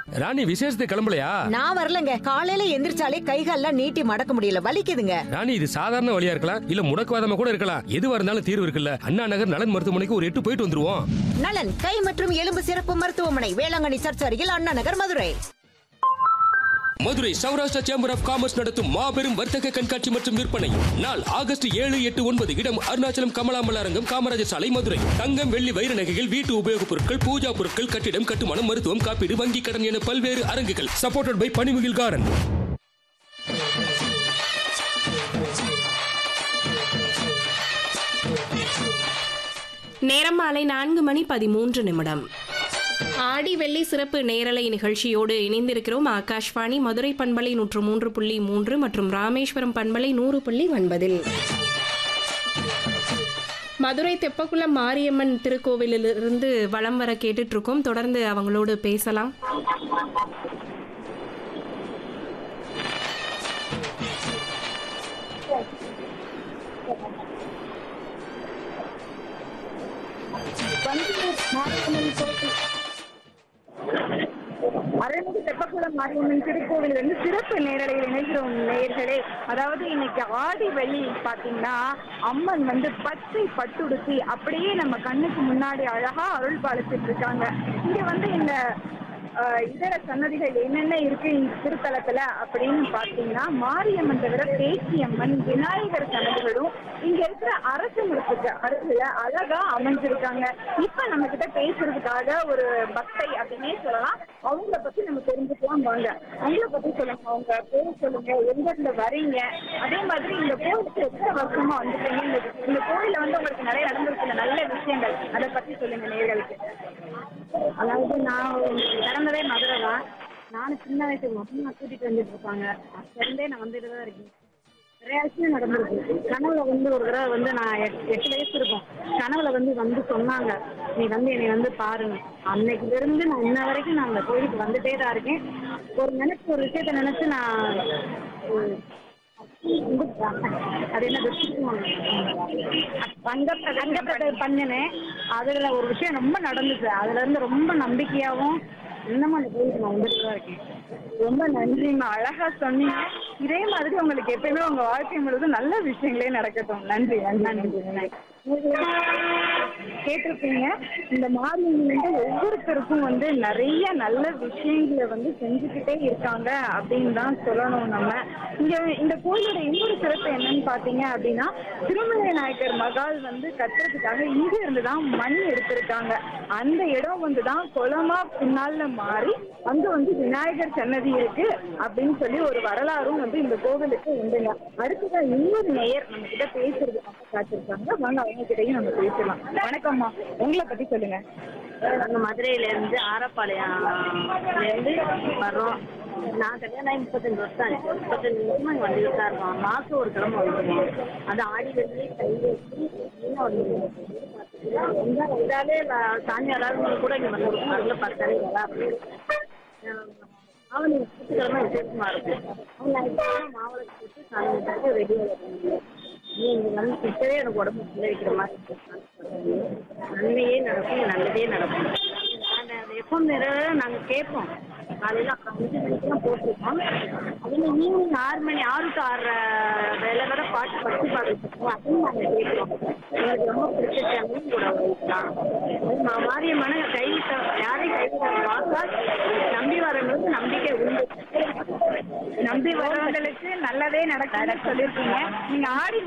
ராணி விசேஷத்துக்கு கிளம்பலையா நான் வரலங்க காலையில எந்திரிச்சாலே கைகால்லாம் நீட்டி மடக்க முடியல வலிக்குதுங்க ராணி இது சாதாரண வழியா இருக்கலாம் இல்ல முடக்குவாதமா கூட இருக்கலாம் எதுவா இருந்தாலும் தீர்வு இருக்குல்ல அண்ணா நகர் நலன் மருத்துவமனைக்கு ஒரு எட்டு போயிட்டு வந்துருவோம் நலன் கை மற்றும் எலும்பு சிறப்பு மருத்துவமனை வேளாங்கண்ணி சர்ச் அருகில் Anna Nagar Madurai Madurai Saurashtra chamber of commerce நடத்தும் மாபெரும் வர்த்தக கண்காட்சி மற்றும் விற்பனை நாள் ஆகஸ்ட் ஏழு எட்டு ஒன்பது இடம் அருணாச்சலம் கமலாம்பல் அரங்கம் காமராஜர் சாலை மதுரை தங்கம் வெள்ளி வைர நகைகள் வீட்டு உபயோகப் பொருட்கள் பூஜா பொருட்கள் கட்டிடம் கட்டுமானம் மருத்துவம் காப்பீடு வங்கி கடன் என பல்வேறு அரங்குகள் சப்போர்ட்டட் பை பனிமுகில் காரன் நேரம் மாலை நான்கு மணி பதிமூன்று நிமிடம் ஆடி வெள்ளி சிறப்பு நேரலை நிகழ்ச்சியோடு இணைந்திருக்கிறோம் ஆகாஷ்வாணி மதுரை பண்பலை நூற்று மூன்று புள்ளி மூன்று மற்றும் ராமேஸ்வரம் பண்பலை நூறு புள்ளி ஒன்பதில் மதுரை தெப்பக்குளம் மாரியம்மன் திருக்கோவிலிலிருந்து வலம் வர கேட்டுட்டு இருக்கோம் தொடர்ந்து அவங்களோடு பேசலாம் அருள்மிகு தெப்பக்குளம் மாரியம்மன் திருக்கோவில் வந்து சிறப்பு நேரலையில் இணைகிறோம் நேயர்களே அதாவது இன்னைக்கு ஆடி வெள்ளி பாத்தீங்கன்னா அம்மன் வந்து பச்சை பட்டுடுத்தி அப்படியே நம்ம கண்ணுக்கு முன்னாடி அழகா அருள் பாலிச்சிட்டு இருக்காங்க இங்க வந்து இந்த ஆஹ், இதர சன்னதிகள் என்னென்ன இருக்கு இந்த திருத்தலத்துல அப்படின்னு பாத்தீங்கன்னா மாரியம்மன் தவிர பேச்சியம்மன் விநாயகர் சன்னதிகளும் இங்க இருக்கிற அரசு மரத்துக்கு அருகில அழகா அமைஞ்சிருக்காங்க இப்ப நம்ம கிட்ட பேசுறதுக்காக ஒரு பக்தை அப்படின்னே சொல்லலாம் அவங்கள பத்தி நம்ம தெரிஞ்சுக்கலாம் வாங்க அவங்கள பத்தி சொல்லுங்க அவங்க பேர் சொல்லுங்க எங்க இருந்து வரீங்க அதே மாதிரி இந்த கோயிலுக்கு எத்தனை வருஷமா வந்துட்டீங்க இந்த இந்த கோயில்ல வந்து உங்களுக்கு நிறைய நடந்திருக்கிற நல்ல விஷயங்கள் அதை பத்தி சொல்லுங்க நேர்களுக்கு அதாவது நான் பிறந்ததே மதுரை தான் நானும் சின்ன வயசுக்கு அம்மா கூட்டிட்டு வந்துட்டு இருப்பாங்க அப்ப நான் வந்துட்டு தான் இருக்கேன் நிறைய விஷயம் நடந்திருக்கு கனவுல வந்து ஒரு தடவை வந்து நான் எட்- எட்டு வயசு இருக்கும் கனவுல வந்து வந்து சொன்னாங்க நீ வந்து என்னை வந்து பாருங்க அன்னைக்குல இருந்து நான் இன்ன வரைக்கும் நான் அந்த கோயிலுக்கு வந்துட்டே தான் இருக்கேன் ஒரு நினைச்சு ஒரு விஷயத்த நினைச்சு நான் உம், அது என்ன பங்க பங்க பண்ணினேன் அதுல ஒரு விஷயம் ரொம்ப நடந்துச்சு அதுல இருந்து ரொம்ப நம்பிக்கையாவும் இன்னமும் அந்த கோயிலுக்கு நான் வந்துட்டு தான் இருக்கேன் ரொம்ப நன்றிம்மா அழகா சொன்னீங்க இதே மாதிரி உங்களுக்கு எப்பயுமே உங்க வாழ்க்கை முழுவதும் நல்ல விஷயங்களே நடக்கட்டும் நன்றி நன்றி நன்றி கேட்டிருப்பீங்க இந்த மாரியம்மன் வந்து ஒவ்வொருத்தருக்கும் வந்து நிறைய நல்ல விஷயங்களை வந்து செஞ்சுக்கிட்டே இருக்காங்க அப்படின்னு தான் சொல்லணும் நம்ம இங்க இந்த கோயிலோட இன்னொரு சிறப்பு என்னன்னு பாத்தீங்க அப்படின்னா திருமலை நாயக்கர் மகால் வந்து கட்டுறதுக்காக இங்க இருந்து தான் மண் எடுத்திருக்காங்க அந்த இடம் வந்து தான் குளமா பின்னால மாறி அங்க வந்து விநாயகர் சன்னதி இருக்கு அப்படின்னு சொல்லி ஒரு வரலாறும் வந்து இந்த கோவிலுக்கு உண்டுங்க அடுத்ததான் இன்னொரு நேயர் நம்ம கிட்ட பேசுறதுக்காக காத்திருக்காங்க வாங்க அவங்க கிட்டயும் நம்ம பேசலாம் வணக்கம்மா உங்களை பத்தி சொல்லுங்க நாங்கள் மதுரையில இருந்து ஆரப்பாளையம்ல இருந்து வர்றோம் நான் கல்யாணம் ஆகி முப்பத்தஞ்சு வருஷம் ஆச்சு முப்பத்தஞ்சு வருஷமா இங்க வந்துட்டு தான் இருக்கோம் மாசம் ஒரு கிழமை வந்துருவோம் அது ஆடி வெள்ளி கை வச்சு மீனா வந்துருவோம் வந்தா வந்தாலே நான் சாமி அலாதவங்க கூட இங்க வந்துருவோம் அதுல பத்தாலே வரா ஆவணி சுற்றுக்கிழமை விசேஷமா இருக்கும் அவங்க அதுக்கப்புறம் மாவளத்தை போட்டு சாமி வச்சுட்டு ரெடியாக இருக்கும் நீங்க வந்து கிட்டவே எனக்கு உடம்பு பிள்ளை வைக்கிற மாதிரி இருக்கு. நன்மையே நடக்கும் நல்லதே நடக்கும் அந்த எஃப்எம் நிறைய நாங்கள் கேட்போம் காலையில் அஞ்சு மணிக்கெல்லாம் போட்டிருக்கோம் அதில் ஈவினிங் ஆறு மணி ஆறு டு ஆறு வேலை வர பாட்டு பத்து பாட்டு இருக்கோம் அதையும் நாங்கள் கேட்குறோம் எங்களுக்கு ரொம்ப பிடிச்ச சேனலும் கூட வைக்கலாம் மா- மாரியம்மனை கைவிட்ட யாரையும் கைவிட பார்த்தா நம்பி வரவங்களுக்கு நம்பிக்கை உண்டு நம்பி வரவங்களுக்கு நல்லதே நடக்கும்னு சொல்லியிருக்கீங்க நீங்க ஆடி